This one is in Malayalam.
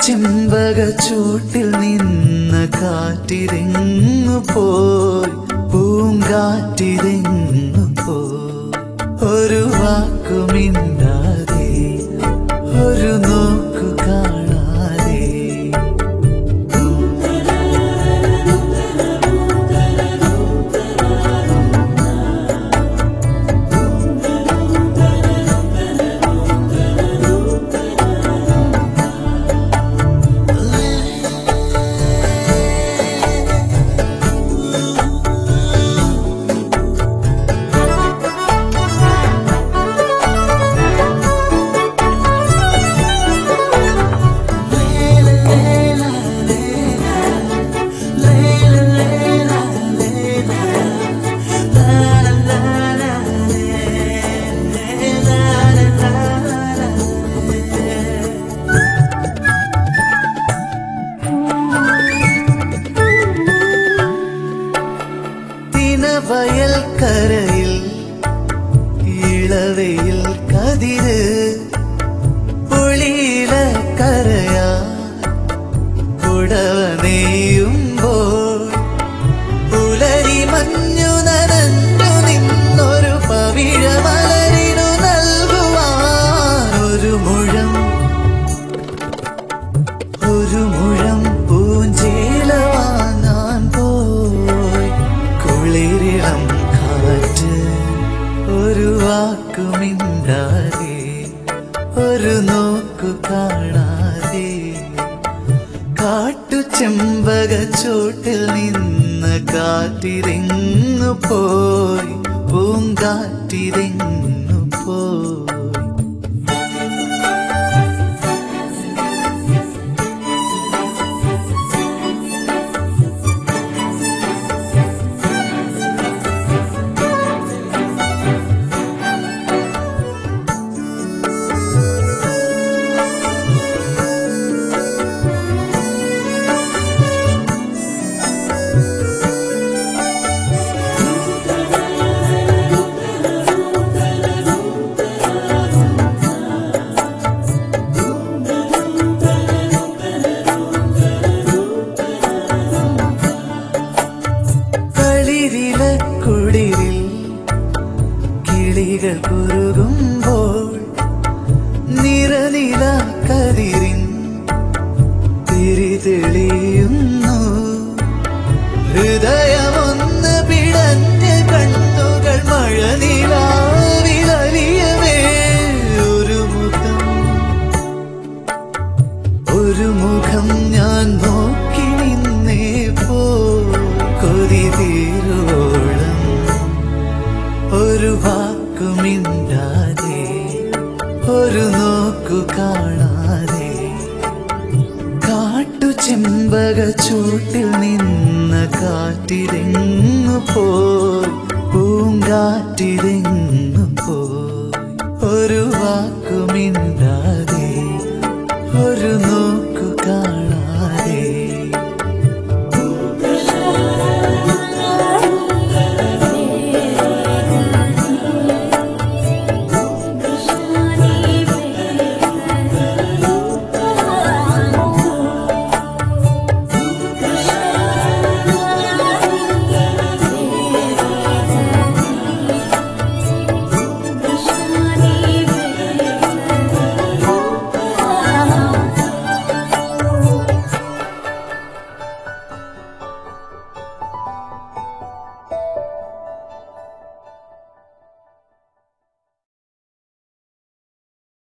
ചെമ്പക ചൂട്ടിൽ നിന്ന് കാറ്റിരെങ്ങു പോയി പൂങ്കാറ്റിരെങ്ങു പോയി ഒരു വാക്കുമിണ്ടാതെ ഒരു നോക്കു കാണാതെ തിനവയൽ കരയിൽ ഇളവയിൽ കതിര് പുളിയില കരയാ പുടവ നെയ്യുമ്പോൾ പുലരി മഞ്ഞു നനഞ്ഞു നിന്നൊരു പവിഴമലരിനു നൽകുവാൻ ഒരു മുഴം ഒരു മുഴം പൂഞ്ചേല വാങ്ങാൻ പോയി കുളിരിളം കാറ്റ് ഒരു വാക്കുമിണ്ടാതെ ഒരു നോക്കു കാണാതെ കാട്ടു ചെമ്പക ചോട്ടിൽ നിന്ന് കാറ്റിരെങ്ങു പോയി പൂങ്കാറ്റിരെങ്ങു പോയി കളിരില കുളിരിൽ കിളികൾ കുറുകുമ്പോൾ നിറനില കതിരിൻ തിരിതെളിയുന്നു ഹൃദയമൊന്ന് പിടഞ്ഞ് കണ്ണുകൾ മഴ നിലാവിലലിയവേ ഒരു മുഖം ഒരു മുഖം ഞാൻ നോക്കി നിന്നേ പോ കൊതി തീരോളം ഒരു വാക്കുമിണ്ടാതെ ഒരു നോക്കു കാണാതെ കാട്ടു ചെമ്പക ചൂട്ടിൽ നിന്ന് കാറ്റിരെങ്ങു പോയി പൂങ്കാറ്റിരെങ്ങു പോയി ഒരു വാക്കുമിണ്ടാതെ ഒരു നോ